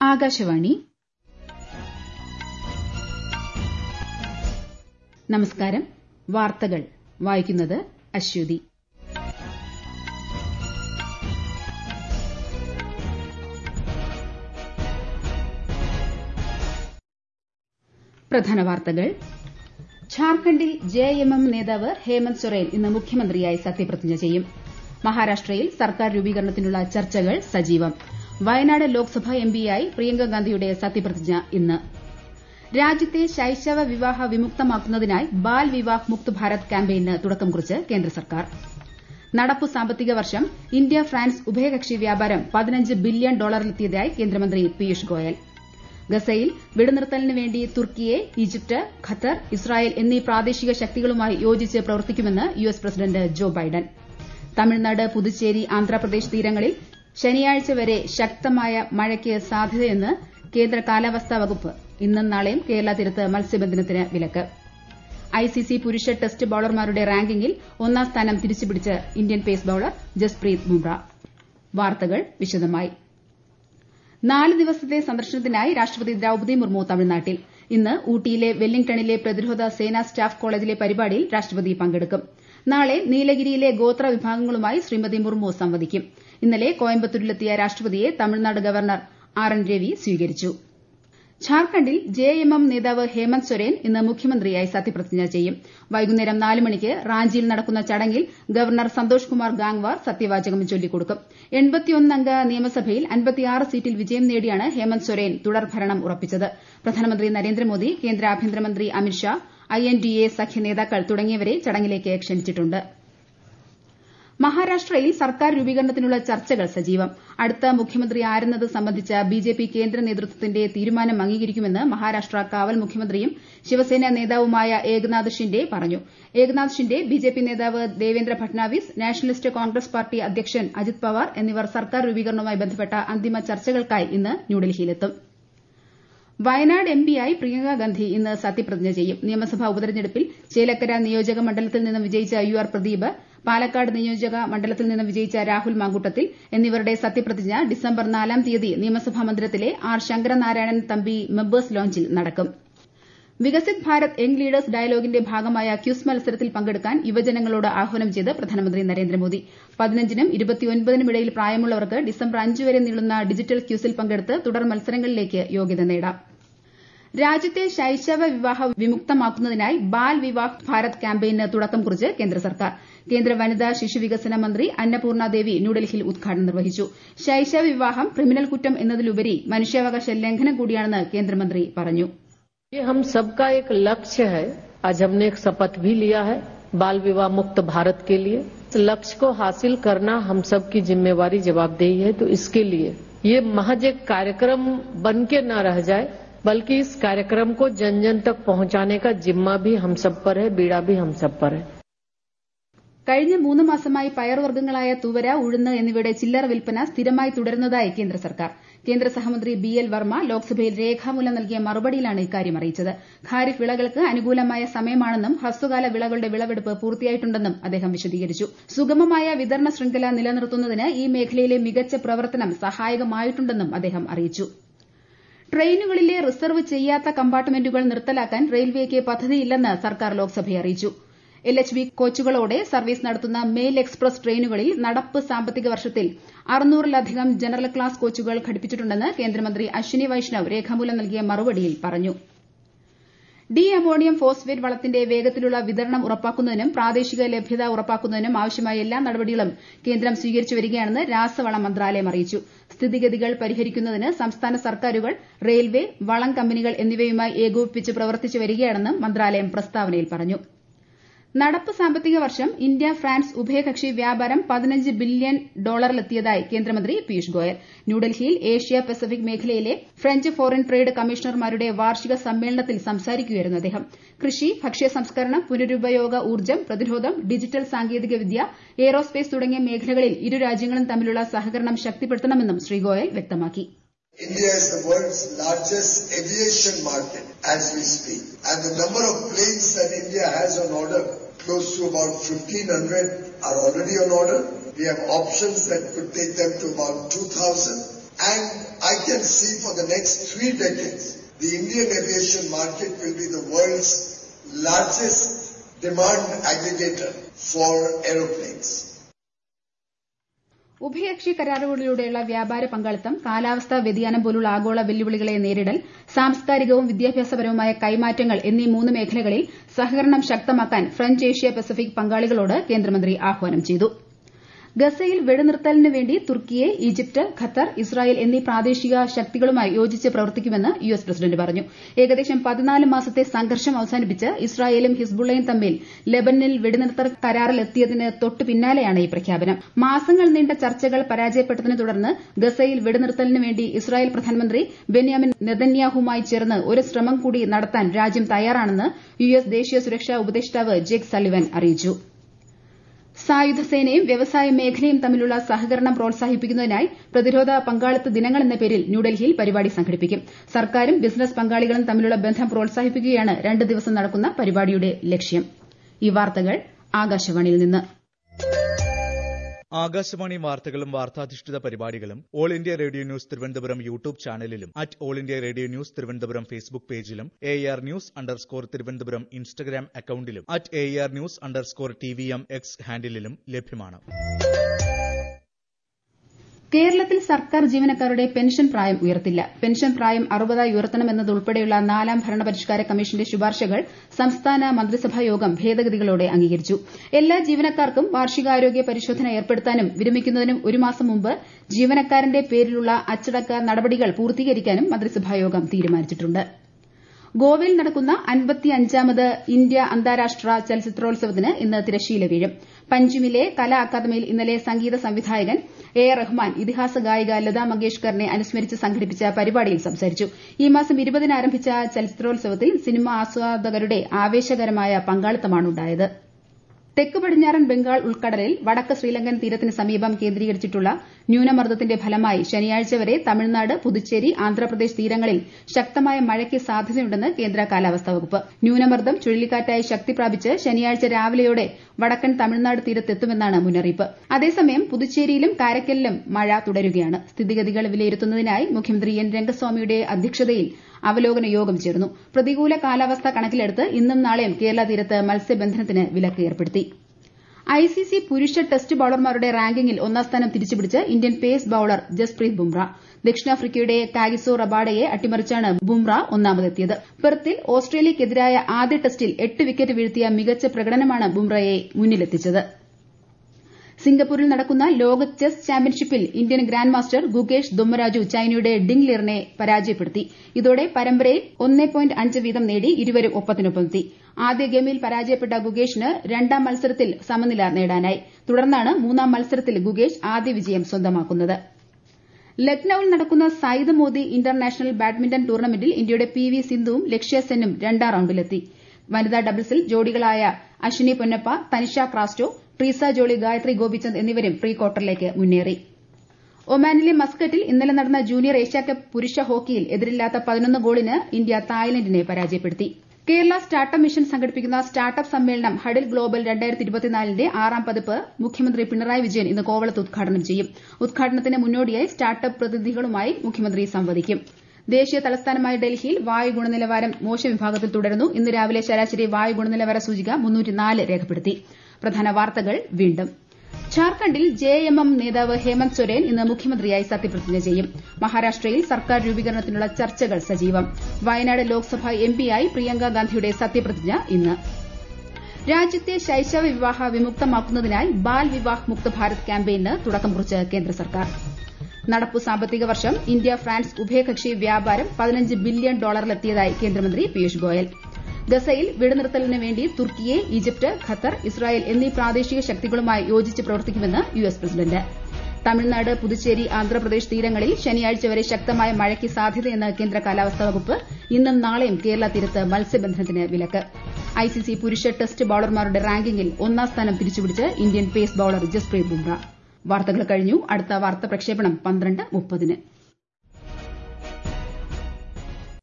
ആകാശവാണി നമസ്കാരം വാർത്തകൾ വായിക്കുന്നത് അശ്വതി പ്രധാന വാർത്തകൾ ഝാർഖണ്ഡിൽ ജെഎംഎം നേതാവ് ഹേമന്ത് സൊറേൻ ഇന്ന് മുഖ്യമന്ത്രിയായി സത്യപ്രതിജ്ഞ ചെയ്യും മഹാരാഷ്ട്രയിൽ സർക്കാർ രൂപീകരണത്തിനുള്ള ചർച്ചകൾ സജീവം വയനാട് ലോക്സഭാ എംപിയായി പ്രിയങ്ക ഗാന്ധിയുടെ സത്യപ്രതിജ്ഞ ഇന്ന് രാജ്യത്തെ ശൈശവ വിവാഹ വിമുക്തമാക്കുന്നതിനായി ബാൽ വിവാഹ് മുക്ത് ഭാരത് ക്യാമ്പയിന് തുടക്കം കുറിച്ച് കേന്ദ്ര സർക്കാർ നടപ്പു സാമ്പത്തിക വർഷം ഇന്ത്യ ഫ്രാൻസ് ഉഭയകക്ഷി വ്യാപാരം പതിനഞ്ച് ബില്യൺ ഡോളറിലെത്തിയതായി കേന്ദ്രമന്ത്രി പീയൂഷ് ഗോയൽ ഗസയിൽ വെടിനിർത്തലിന് വേണ്ടി തുർക്കിയെ ഈജിപ്ത് ഖത്തർ ഇസ്രായേൽ എന്നീ പ്രാദേശിക ശക്തികളുമായി യോജിച്ച് പ്രവർത്തിക്കുമെന്ന് US president Joe Biden Tamil Nadu Puducherry Andhra Pradesh തീരങ്ങളിൽ ശനിയാഴ്ച വരെ ശക്തമായ മഴയ്ക്ക് സാധ്യതയെന്ന് കേന്ദ്ര കാലാവസ്ഥാ വകുപ്പ് ഇന്നും നാളെയും കേരള തീരത്ത് മത്സ്യബന്ധനത്തിന് വിലക്ക് ഐസിസി പുരുഷ ടെസ്റ്റ് ബൌളർമാരുടെ റാങ്കിംഗിൽ ഒന്നാം സ്ഥാനം തിരിച്ചുപിടിച്ച് Indian pace bowler Jasprit Bumrah വാർത്തകൾ വിശദമായി നാല് ദിവസത്തെ സന്ദർശനത്തിനായി രാഷ്ട്രപതി ദ്രൌപദി മുർമു തമിഴ്നാട്ടിൽ ഇന്ന് ഊട്ടിയിലെ വെല്ലിംഗ്ടണിലെ പ്രതിരോധ സേനാ സ്റ്റാഫ് കോളേജിലെ പരിപാടിയിൽ രാഷ്ട്രപതി പങ്കെടുക്കും നാളെ നീലഗിരിയിലെ ഗോത്ര വിഭാഗങ്ങളുമായി ശ്രീമതി മുർമു സംവദിക്കും ഇന്നലെ കോയമ്പത്തൂരിലെത്തിയ രാഷ്ട്രപതിയെ Tamil Nadu governor R N Ravi സ്വീകരിച്ചു ഝാർഖണ്ഡിൽ ജെഎംഎം നേതാവ് ഹേമന്ത് സൊരേൻ ഇന്ന് മുഖ്യമന്ത്രിയായി സത്യപ്രതിജ്ഞ ചെയ്യും വൈകുന്നേരം നാല് മണിക്ക് റാഞ്ചിയിൽ നടക്കുന്ന ചടങ്ങിൽ ഗവർണർ സന്തോഷ് കുമാർ ഗാംഗ്വാർ സത്യവാചകം ചൊല്ലിക്കൊടുക്കും അംഗ നിയമസഭയിൽ സീറ്റിൽ വിജയം നേടിയാണ് ഹേമന്ത് സൊരേൻ തുടർഭരണം ഉറപ്പിച്ചത് പ്രധാനമന്ത്രി നരേന്ദ്രമോദി കേന്ദ്ര ആഭ്യന്തരമന്ത്രി അമിത്ഷാ ഐഎൻഡിഎ സഖ്യ നേതാക്കൾ തുടങ്ങിയവരെ ചടങ്ങിലേക്ക് ക്ഷണിച്ചിട്ടുണ്ട് മഹാരാഷ്ട്രയിൽ സർക്കാർ രൂപീകരണത്തിനുള്ള ചർച്ചകൾ സജീവം അടുത്ത മുഖ്യമന്ത്രി ആരെന്നത് സംബന്ധിച്ച ബിജെപി കേന്ദ്ര നേതൃത്വത്തിന്റെ തീരുമാനം അംഗീകരിക്കുമെന്ന് മഹാരാഷ്ട്ര കാവൽ മുഖ്യമന്ത്രിയും ശിവസേന നേതാവുമായ ഏകനാഥ് ഷിൻഡെ പറഞ്ഞു ഏകനാഥ് ഷിൻഡെ ബിജെപി നേതാവ് Devendra Fadnavis nationalist congress party അധ്യക്ഷൻ അജിത് പവാർ എന്നിവർ സർക്കാർ രൂപീകരണവുമായി ബന്ധപ്പെട്ട അന്തിമ ചർച്ചകൾക്കായി ഇന്ന് ന്യൂഡൽഹിയിലെത്തും വയനാട് എംപിയായി പ്രിയങ്ക ഗാന്ധി ഇന്ന് സത്യപ്രതിജ്ഞ ചെയ്യും നിയമസഭാ ഉപതെരഞ്ഞെടുപ്പിൽ ചേലക്കര നിയോജക മണ്ഡലത്തിൽ നിന്നും വിജയിച്ച യു ആർ പ്രദീപ് പാലക്കാട് നിയോജക മണ്ഡലത്തിൽ നിന്നും വിജയിച്ച രാഹുൽ മാങ്കൂട്ടത്തിൽ എന്നിവരുടെ സത്യപ്രതിജ്ഞ ഡിസംബർ നാലാം തീയതി നിയമസഭാ മന്ദിരത്തിലെ ആർ ശങ്കരനാരായണൻ തമ്പി മെമ്പേഴ്സ് ലോഞ്ചിൽ നടക്കും വികസിത് ഭാരത് യങ് ലീഡേഴ്സ് ഡയലോഗിന്റെ ഭാഗമായ ക്യൂസ് മത്സരത്തിൽ പങ്കെടുക്കാൻ യുവജനങ്ങളോട് ആഹ്വാനം ചെയ്ത് പ്രധാനമന്ത്രി നരേന്ദ്രമോദി പതിനഞ്ചിനും ഇരുപത്തിയൊൻപതിനും ഇടയിൽ പ്രായമുള്ളവർക്ക് ഡിസംബർ അഞ്ച് വരെ നീളുന്ന ഡിജിറ്റൽ ക്യൂസിൽ പങ്കെടുത്ത് തുടർ മത്സരങ്ങളിലേക്ക് യോഗ്യത നേടാം രാജ്യത്തെ ശൈശവ വിവാഹ വിമുക്തമാക്കുന്നതിനായി ബാൽ വിവാഹ് ഭാരത് ക്യാമ്പയിന് തുടക്കം കുറിച്ച് കേന്ദ്ര സർക്കാർ കേന്ദ്ര വനിതാ ശിശു വികസന മന്ത്രി അന്നപൂർണ ദേവി ന്യൂഡൽഹിയിൽ ഉദ്ഘാടനം നിർവഹിച്ചു ശൈശവ വിവാഹം ക്രിമിനൽ കുറ്റം എന്നതിലുപരി മനുഷ്യാവകാശ ലംഘനം കൂടിയാണെന്ന് കേന്ദ്രമന്ത്രി പറഞ്ഞു ये हम सबका एक लक्ष्य है आज हमने एक शपथ भी लिया है बाल विवाह मुक्त भारत के लिए इस लक्ष्य को हासिल करना हम सब की जिम्मेवारी जवाबदेही है तो इसके लिए ये महज एक कार्यक्रम बन के न रह जाए बल्कि इस कार्यक्रम को जन जन तक पहुंचाने का जिम्मा भी हम सब पर है बीड़ा भी हम सब पर है കഴിഞ്ഞ മൂന്ന് മാസമായി പയർവർഗ്ഗങ്ങളായ തുവര ഉഴുന്ന് എന്നിവയുടെ ചില്ലറ വിൽപ്പന സ്ഥിരമായി തുടരുന്നതായി കേന്ദ്ര സർക്കാർ കേന്ദ്ര സഹമന്ത്രി ബി എൽ വർമ്മ ലോക്സഭയിൽ രേഖാമൂലം നൽകിയ മറുപടിയിലാണ് ഇക്കാര്യം അറിയിച്ചത് ഖാരിഫ് വിളകൾക്ക് അനുകൂലമായ സമയമാണെന്നും ഹ്രസ്വകാല വിളകളുടെ വിളവെടുപ്പ് പൂർത്തിയായിട്ടുണ്ടെന്നും അദ്ദേഹം വിശദീകരിച്ചു സുഗമമായ വിതരണ ശൃംഖല നിലനിർത്തുന്നതിന് ഈ മേഖലയിലെ മികച്ച പ്രവർത്തനം സഹായകമായിട്ടുണ്ടെന്നും അദ്ദേഹം അറിയിച്ചു ട്രെയിനുകളിലെ റിസർവ് ചെയ്യാത്ത കമ്പാർട്ട്മെന്റുകൾ നിർത്തലാക്കാൻ റെയിൽവേക്ക് പദ്ധതിയില്ലെന്ന് സർക്കാർ ലോക്സഭയെ അറിയിച്ചു എൽ എച്ച് ബി കോച്ചുകളോടെ സർവീസ് നടത്തുന്ന മെയിൽ എക്സ്പ്രസ് ട്രെയിനുകളിൽ നടപ്പ് സാമ്പത്തിക വർഷത്തിൽ അറുന്നൂറിലധികം ജനറൽ ക്ലാസ് കോച്ചുകൾ ഘടിപ്പിച്ചിട്ടുണ്ടെന്ന് കേന്ദ്രമന്ത്രി അശ്വിനി വൈഷ്ണവ് രേഖാമൂലം നൽകിയ മറുപടിയിൽ പറഞ്ഞു ഡി അമോണിയം ഫോസ്ഫേറ്റ് വളത്തിന്റെ വേഗത്തിലുള്ള വിതരണം ഉറപ്പാക്കുന്നതിനും പ്രാദേശിക ലഭ്യത ഉറപ്പാക്കുന്നതിനും ആവശ്യമായ എല്ലാ നടപടികളും കേന്ദ്രം സ്വീകരിച്ചു വരികയാണെന്ന് രാസവള മന്ത്രാലയം അറിയിച്ചു സ്ഥിതിഗതികൾ പരിഹരിക്കുന്നതിന് സംസ്ഥാന സർക്കാരുകൾ റെയിൽവേ വളം കമ്പനികൾ എന്നിവയുമായി ഏകോപിപ്പിച്ച് പ്രവർത്തിച്ചു വരികയാണെന്നും മന്ത്രാലയം പ്രസ്താവനയിൽ പറഞ്ഞു നടപ്പ് സാമ്പത്തിക വർഷം ഇന്ത്യ ഫ്രാൻസ് ഉഭയകക്ഷി വ്യാപാരം പതിനഞ്ച് ബില്യൺ ഡോളറിലെത്തിയതായി കേന്ദ്രമന്ത്രി പീയൂഷ് ഗോയൽ ന്യൂഡൽഹിയിൽ ഏഷ്യ പസഫിക് മേഖലയിലെ ഫ്രഞ്ച് ഫോറിൻ ട്രേഡ് കമ്മീഷണർമാരുടെ വാർഷിക സമ്മേളനത്തിൽ സംസാരിക്കുകയായിരുന്നു അദ്ദേഹം കൃഷി ഭക്ഷ്യ സംസ്കരണം പുനരുപയോഗ ഊർജ്ജം പ്രതിരോധം ഡിജിറ്റൽ സാങ്കേതികവിദ്യ എയ്റോസ്പേസ് തുടങ്ങിയ മേഖലകളിൽ ഇരു രാജ്യങ്ങളും തമ്മിലുള്ള സഹകരണം ശക്തിപ്പെടുത്തണമെന്നും ശ്രീ ഗോയൽ വ്യക്തമാക്കി India is the world's largest aviation market as we speak. And the number of planes that India has on order, close to about 1500 are already on order. We have options that could take them to about 2000. And I can see for the next three decades, the Indian aviation market will be the world's largest demand aggregator for aeroplanes. ഉഭയകക്ഷി കരാറുകളിലൂടെയുള്ള വ്യാപാര പങ്കാളിത്തം കാലാവസ്ഥാ വ്യതിയാനം പോലുള്ള ആഗോള വെല്ലുവിളികളെ നേരിടൽ സാംസ്കാരികവും വിദ്യാഭ്യാസപരവുമായ കൈമാറ്റങ്ങൾ എന്നീ മൂന്ന് മേഖലകളിൽ സഹകരണം ശക്തമാക്കാൻ ഫ്രഞ്ച് ഏഷ്യ പസഫിക് പങ്കാളികളോട് കേന്ദ്രമന്ത്രി ആഹ്വാനം ചെയ്തു ഗസയിൽ വെടിനിർത്തലിന് വേണ്ടി തുർക്കിയെ ഈജിപ്ത് ഖത്തർ ഇസ്രായേൽ എന്നീ പ്രാദേശിക ശക്തികളുമായി യോജിച്ച് പ്രവർത്തിക്കുമെന്ന് യു എസ് പ്രസിഡന്റ് പറഞ്ഞു ഏകദേശം പതിനാല് മാസത്തെ സംഘർഷം അവസാനിപ്പിച്ച് ഇസ്രായേലും ഹിസ്ബുള്ളയും തമ്മിൽ ലെബനനിൽ വെടിനിർത്തൽ കരാറിലെത്തിയതിന് തൊട്ടു പിന്നാലെയാണ് ഈ പ്രഖ്യാപനം മാസങ്ങൾ നീണ്ട ചർച്ചകൾ പരാജയപ്പെട്ടതിനെ തുടർന്ന് ഗസയിൽ വെടിനിർത്തലിന് വേണ്ടി ഇസ്രായേൽ പ്രധാനമന്ത്രി ബെന്യാമിൻ നെതന്യാഹുമായി ചേർന്ന് ഒരു ശ്രമം കൂടി നടത്താൻ രാജ്യം തയ്യാറാണെന്ന് യു എസ് ദേശീയ സുരക്ഷാ ഉപദേഷ്ടാവ് ജേക്ക് സള്ളിവൻ അറിയിച്ചു സായുധ സേനയും വ്യവസായ മേഖലയും തമ്മിലുള്ള സഹകരണം പ്രോത്സാഹിപ്പിക്കുന്നതിനായി പ്രതിരോധ പങ്കാളിത്ത ദിനങ്ങൾ എന്ന പേരിൽ ന്യൂഡൽഹിയിൽ പരിപാടി സംഘടിപ്പിക്കും സർക്കാരും ബിസിനസ് പങ്കാളികളും തമ്മിലുള്ള ബന്ധം പ്രോത്സാഹിപ്പിക്കുകയാണ് രണ്ട് ദിവസം നടക്കുന്ന പരിപാടിയുടെ ലക്ഷ്യം ഈ വാർത്തകൾ ആകാശവാണിയിൽ നിന്ന് ആകാശവാണി വാർത്തകളും വാർത്താധിഷ്ഠിത പരിപാടികളും all India radio news Thiruvananthapuram YouTube ചാനലിലും at all India radio news Thiruvananthapuram Facebook പേജിലും A R news underscore Thiruvananthapuram Instagram അക്കൌണ്ടിലും at A R news underscore T V M X ഹാൻഡിലും ലഭ്യമാണ് കേരളത്തിൽ സർക്കാർ ജീവനക്കാരുടെ പെൻഷൻ പ്രായം ഉയർത്തില്ല പെൻഷൻ പ്രായം അറുപതായി ഉയർത്തണമെന്നതുൾപ്പെടെയുള്ള നാലാം ഭരണപരിഷ്കാര കമ്മീഷന്റെ ശുപാർശകൾ സംസ്ഥാന മന്ത്രിസഭാ യോഗം ഭേദഗതികളോടെ അംഗീകരിച്ചു എല്ലാ ജീവനക്കാർക്കും വാർഷികാരോഗ്യ പരിശോധന ഏർപ്പെടുത്താനും വിരമിക്കുന്നതിനും ഒരു മാസം മുമ്പ് ജീവനക്കാരന്റെ പേരിലുള്ള അച്ചടക്ക നടപടികൾ പൂർത്തീകരിക്കാനും മന്ത്രിസഭായോഗം തീരുമാനിച്ചിട്ടുണ്ട് ഗോവയിൽ നടക്കുന്ന അൻപത്തിയഞ്ചാമത് ഇന്ത്യ അന്താരാഷ്ട്ര ചലച്ചിത്രോത്സവത്തിന് ഇന്ന് തിരശ്ശീല വീഴും പഞ്ചിമിലെ കലാ അക്കാദമിയിൽ ഇന്നലെ സംഗീത സംവിധായകൻ എ ആർ റഹ്മാൻ ഇതിഹാസ ഗായിക ലതാ മങ്കേഷ്കറിനെ അനുസ്മരിച്ച് സംഘടിപ്പിച്ച പരിപാടിയിൽ സംസാരിച്ചു ഈ മാസം ഇരുപതിന് ആരംഭിച്ച ചലച്ചിത്രോത്സവത്തിൽ സിനിമാ ആസ്വാദകരുടെ ആവേശകരമായ പങ്കാളിത്തമാണുണ്ടായത് തെക്ക് പടിഞ്ഞാറൻ ബംഗാൾ ഉൾക്കടലിൽ വടക്ക് ശ്രീലങ്കൻ തീരത്തിന് സമീപം കേന്ദ്രീകരിച്ചിട്ടുള്ള ന്യൂനമർദ്ദത്തിന്റെ ഫലമായി ശനിയാഴ്ച വരെ തമിഴ്നാട് പുതുച്ചേരി ആന്ധ്രാപ്രദേശ് തീരങ്ങളിൽ ശക്തമായ മഴയ്ക്ക് സാധ്യതയുണ്ടെന്ന് കേന്ദ്ര കാലാവസ്ഥാ വകുപ്പ് ന്യൂനമർദ്ദം ചുഴലിക്കാറ്റായി ശക്തി പ്രാപിച്ച് ശനിയാഴ്ച രാവിലെയോടെ വടക്കൻ തമിഴ്നാട് തീരത്തെത്തുമെന്നാണ് മുന്നറിയിപ്പ് അതേസമയം പുതുച്ചേരിയിലും കാരക്കലിലും മഴ തുടരുകയാണ് സ്ഥിതിഗതികൾ വിലയിരുത്തുന്നതിനായി മുഖ്യമന്ത്രി എൻ രംഗസ്വാമിയുടെ അധ്യക്ഷതയിൽ അവലോകന യോഗം ചേർന്നു പ്രതികൂല കാലാവസ്ഥ കണക്കിലെടുത്ത് ഇന്നും നാളെയും കേരള തീരത്ത് മത്സ്യബന്ധനത്തിന് വിലക്ക് ഏർപ്പെടുത്തി ഐസിസി പുരുഷ ടെസ്റ്റ് ബൌളർമാരുടെ റാങ്കിങ്ങിൽ ഒന്നാം സ്ഥാനം തിരിച്ചുപിടിച്ച് Indian pace bowler Jasprit Bumrah ദക്ഷിണാഫ്രിക്കയുടെ കാഗിസോ റബാഡയെ അട്ടിമറിച്ചാണ് ബുംറ ഒന്നാമതെത്തിയത് പെർത്തിൽ ഓസ്ട്രേലിയയ്ക്കെതിരായ ആദ്യ ടെസ്റ്റിൽ എട്ട് വിക്കറ്റ് വീഴ്ത്തിയ മികച്ച പ്രകടനമാണ് ബുംറയെ മുന്നിലെത്തിച്ചത് സിംഗപ്പൂരിൽ നടക്കുന്ന ലോക ചെസ് ചാമ്പ്യൻഷിപ്പിൽ Indian grand master Gukesh Dommaraju ചൈനയുടെ ഡിങ് ലിറിനെ പരാജയപ്പെടുത്തി ഇതോടെ പരമ്പരയിൽ ഒന്നേ പോയിന്റ് അഞ്ച് വീതം നേടി ഇരുവരും ഒപ്പത്തിനൊപ്പമെത്തി ആദ്യ ഗെയിമിൽ പരാജയപ്പെട്ട ഗുകേഷിന് രണ്ടാം മത്സരത്തിൽ സമനില നേടാനായി തുടർന്നാണ് മൂന്നാം മത്സരത്തിൽ ഗുകേഷ് ആദ്യ വിജയം സ്വന്തമാക്കുന്നത് ലക്നൌവിൽ നടക്കുന്ന സയ്യിദ് മോദി ഇന്റർനാഷണൽ ബാഡ്മിന്റൺ ടൂർണമെന്റിൽ ഇന്ത്യയുടെ പി വി സിന്ധുവും ലക്ഷ്യ സെന്നും രണ്ടാം റൌണ്ടിലെത്തി വനിതാ ഡബിൾസിൽ ജോഡികളായ അശ്വിനി പൊന്നപ്പ തനിഷ ക്രാസ്റ്റോ ട്രീസ ജോളി ഗായത്രി ഗോപിചന്ദ് എന്നിവരും പ്രീ ക്വാർട്ടറിലേക്ക് മുന്നേറി ഒമാനിലെ മസ്കറ്റിൽ ഇന്നലെ നടന്ന ജൂനിയർ ഏഷ്യാകപ്പ് പുരുഷ ഹോക്കിയിൽ എതിരില്ലാത്ത പതിനൊന്ന് ഗോളിന് ഇന്ത്യ തായ്ലൻഡിനെ പരാജയപ്പെടുത്തി കേരള സ്റ്റാർട്ടപ്പ് മിഷൻ സംഘടിപ്പിക്കുന്ന സ്റ്റാർട്ടപ്പ് സമ്മേളനം ഹഡിൽ ഗ്ലോബൽ ന്റെ ആറാം പതിപ്പ് മുഖ്യമന്ത്രി പിണറായി വിജയൻ ഇന്ന് കോവളത്ത് ഉദ്ഘാടനം ചെയ്യും ഉദ്ഘാടനത്തിന് മുന്നോടിയായി സ്റ്റാർട്ടപ്പ് പ്രതിനിധികളുമായി മുഖ്യമന്ത്രി സംവദിക്കും ദേശീയ തലസ്ഥാനമായ ഡൽഹിയിൽ വായു ഗുണനിലവാരം മോശം വിഭാഗത്തിൽ തുടരുന്നു ഇന്ന് രാവിലെ ശരാശരി വായു ഗുണനിലവാര സൂചിക രേഖപ്പെടുത്തി പ്രധാന വാർത്തകൾ വീണ്ടും ഝാർഖണ്ഡിൽ ജെഎംഎം നേതാവ് ഹേമന്ത് സൊരേൻ ഇന്ന് മുഖ്യമന്ത്രിയായി സത്യപ്രതിജ്ഞ ചെയ്യും മഹാരാഷ്ട്രയിൽ സർക്കാർ രൂപീകരണത്തിനുള്ള ചർച്ചകൾ സജീവം വയനാട് ലോക്സഭാ എംപിയായി പ്രിയങ്ക ഗാന്ധിയുടെ സത്യപ്രതിജ്ഞ ഇന്ന് രാജ്യത്തെ ശൈശവ വിവാഹ വിമുക്തമാക്കുന്നതിനായി ബാൽ വിവാഹ് മുക്ത് ഭാരത് ക്യാമ്പയിന് തുടക്കം കുറിച്ച് കേന്ദ്ര സർക്കാർ നടപ്പു സാമ്പത്തിക വർഷം ഇന്ത്യ ഫ്രാൻസ് ഉഭയകക്ഷി വ്യാപാരം പതിനഞ്ച് ബില്യൺ ഡോളറിലെത്തിയതായി കേന്ദ്രമന്ത്രി പീയൂഷ് ഗോയൽ ഗസയിൽ വെടിനിർത്തലിന് വേണ്ടി തുർക്കിയെ ഈജിപ്ത് ഖത്തർ ഇസ്രായേൽ എന്നീ പ്രാദേശിക ശക്തികളുമായി യോജിച്ച് പ്രവർത്തിക്കുമെന്ന് U S president Tamil Nadu Puducherry Andhra Pradesh തീരങ്ങളിൽ ശനിയാഴ്ച വരെ ശക്തമായ മഴയ്ക്ക് സാധ്യതയെന്ന് കേന്ദ്ര കാലാവസ്ഥാ വകുപ്പ് ഇന്നും നാളെയും കേരള തീരത്ത് മത്സ്യബന്ധനത്തിന് വിലക്ക് ഐസിസി പുരുഷ ടെസ്റ്റ് ബൌളർമാരുടെ റാങ്കിങ്ങിൽ ഒന്നാം സ്ഥാനം തിരിച്ചുപിടിച്ച് Indian pace bowler Jasprit Bumrah വാർത്തകൾ കഴിഞ്ഞു അടുത്ത വാർത്താ പ്രക്ഷേപണം പന്ത്രണ്ട് മുപ്പതിന്